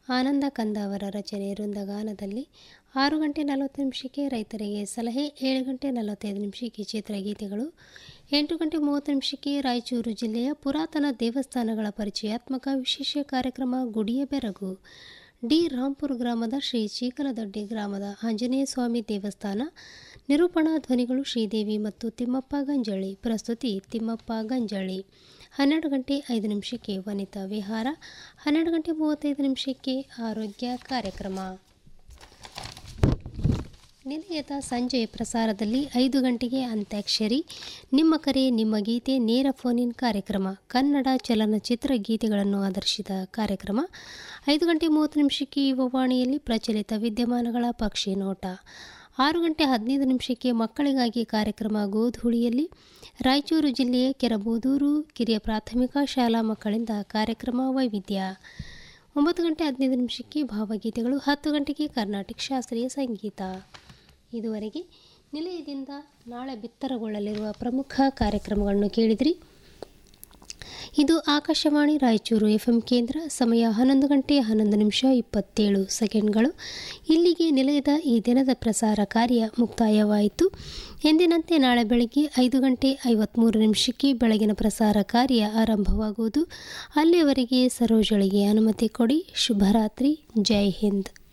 ಆನಂದ ಕಂದ ಅವರ ರಚನೆ ವೃಂದಗಾನದಲ್ಲಿ ಆರು ಗಂಟೆ ನಲವತ್ತು ನಿಮಿಷಕ್ಕೆ ರೈತರಿಗೆ ಸಲಹೆ ಏಳು ಗಂಟೆ ನಲವತ್ತೈದು ನಿಮಿಷಕ್ಕೆ ಚಿತ್ರಗೀತೆಗಳು ಎಂಟು ಗಂಟೆ ಮೂವತ್ತು ನಿಮಿಷಕ್ಕೆ ರಾಯಚೂರು ಜಿಲ್ಲೆಯ ಪುರಾತನ ದೇವಸ್ಥಾನಗಳ ಪರಿಚಯಾತ್ಮಕ ವಿಶೇಷ ಕಾರ್ಯಕ್ರಮ ಗುಡಿಯ ಬೆರಗು ಡಿ ರಾಂಪುರ ಗ್ರಾಮದ ಶ್ರೀ ಚೀಕಲದೊಡ್ಡಿ ಗ್ರಾಮದ ಆಂಜನೇಯ ಸ್ವಾಮಿ ದೇವಸ್ಥಾನ ನಿರೂಪಣಾ ಧ್ವನಿಗಳು ಶ್ರೀದೇವಿ ಮತ್ತು ತಿಮ್ಮಪ್ಪ ಗಂಜಳ್ಳಿ ಪ್ರಸ್ತುತಿ ತಿಮ್ಮಪ್ಪ ಗಂಜಳ್ಳಿ ಹನ್ನೆರಡು ಗಂಟೆ ಐದು ನಿಮಿಷಕ್ಕೆ ವನಿತಾ ವಿಹಾರ ಹನ್ನೆರಡು ಗಂಟೆ ಮೂವತ್ತೈದು ನಿಮಿಷಕ್ಕೆ ಆರೋಗ್ಯ ಕಾರ್ಯಕ್ರಮ ನಿಲಯದ ಸಂಜೆ ಪ್ರಸಾರದಲ್ಲಿ ಐದು ಗಂಟೆಗೆ ಅಂತ್ಯಾಕ್ಷರಿ ನಿಮ್ಮ ಕರೆ ನಿಮ್ಮ ಗೀತೆ ನೇರ ಫೋನ್ ಇನ್ ಕಾರ್ಯಕ್ರಮ ಕನ್ನಡ ಚಲನಚಿತ್ರ ಗೀತೆಗಳನ್ನು ಆಧರಿಸಿದ ಕಾರ್ಯಕ್ರಮ ಐದು ಗಂಟೆ ಮೂವತ್ತು ನಿಮಿಷಕ್ಕೆ ಯುವವಾಣಿಯಲ್ಲಿ ಪ್ರಚಲಿತ ವಿದ್ಯಮಾನಗಳ ಪಕ್ಷಿ ನೋಟ ಆರು ಗಂಟೆ ಹದಿನೈದು ನಿಮಿಷಕ್ಕೆ ಮಕ್ಕಳಿಗಾಗಿ ಕಾರ್ಯಕ್ರಮ ಗೋಧೂಳಿಯಲ್ಲಿ ರಾಯಚೂರು ಜಿಲ್ಲೆಯ ಕೆರಬೂದೂರು ಕಿರಿಯ ಪ್ರಾಥಮಿಕ ಶಾಲಾ ಮಕ್ಕಳಿಂದ ಕಾರ್ಯಕ್ರಮ ವೈವಿಧ್ಯ ಒಂಬತ್ತು ಗಂಟೆ ಹದಿನೈದು ನಿಮಿಷಕ್ಕೆ ಭಾವಗೀತೆಗಳು ಹತ್ತು ಗಂಟೆಗೆ ಕರ್ನಾಟಕ ಶಾಸ್ತ್ರೀಯ ಸಂಗೀತ ಇದುವರೆಗೆ ನಿಲಯದಿಂದ ನಾಳೆ ಬಿತ್ತರಗೊಳ್ಳಲಿರುವ ಪ್ರಮುಖ ಕಾರ್ಯಕ್ರಮಗಳನ್ನು ಕೇಳಿದ್ರಿ ಇದು ಆಕಾಶವಾಣಿ ರಾಯಚೂರು ಎಫ್ ಎಂ ಕೇಂದ್ರ ಸಮಯ ಹನ್ನೊಂದು ಗಂಟೆ ಹನ್ನೊಂದು ನಿಮಿಷ ಇಪ್ಪತ್ತೇಳು ಸೆಕೆಂಡ್ಗಳು ಇಲ್ಲಿಗೆ ನಿಲಯದ ಈ ದಿನದ ಪ್ರಸಾರ ಕಾರ್ಯ ಮುಕ್ತಾಯವಾಯಿತು ಎಂದಿನಂತೆ ನಾಳೆ ಬೆಳಗ್ಗೆ ಐದು ಗಂಟೆ ಐವತ್ತ್ಮೂರು ನಿಮಿಷಕ್ಕೆ ಬೆಳಗಿನ ಪ್ರಸಾರ ಕಾರ್ಯ ಆರಂಭವಾಗುವುದು ಅಲ್ಲಿಯವರೆಗೆ ಸರೋಜಳಿಗೆ ಅನುಮತಿ ಕೊಡಿ ಶುಭರಾತ್ರಿ ಜೈ ಹಿಂದ್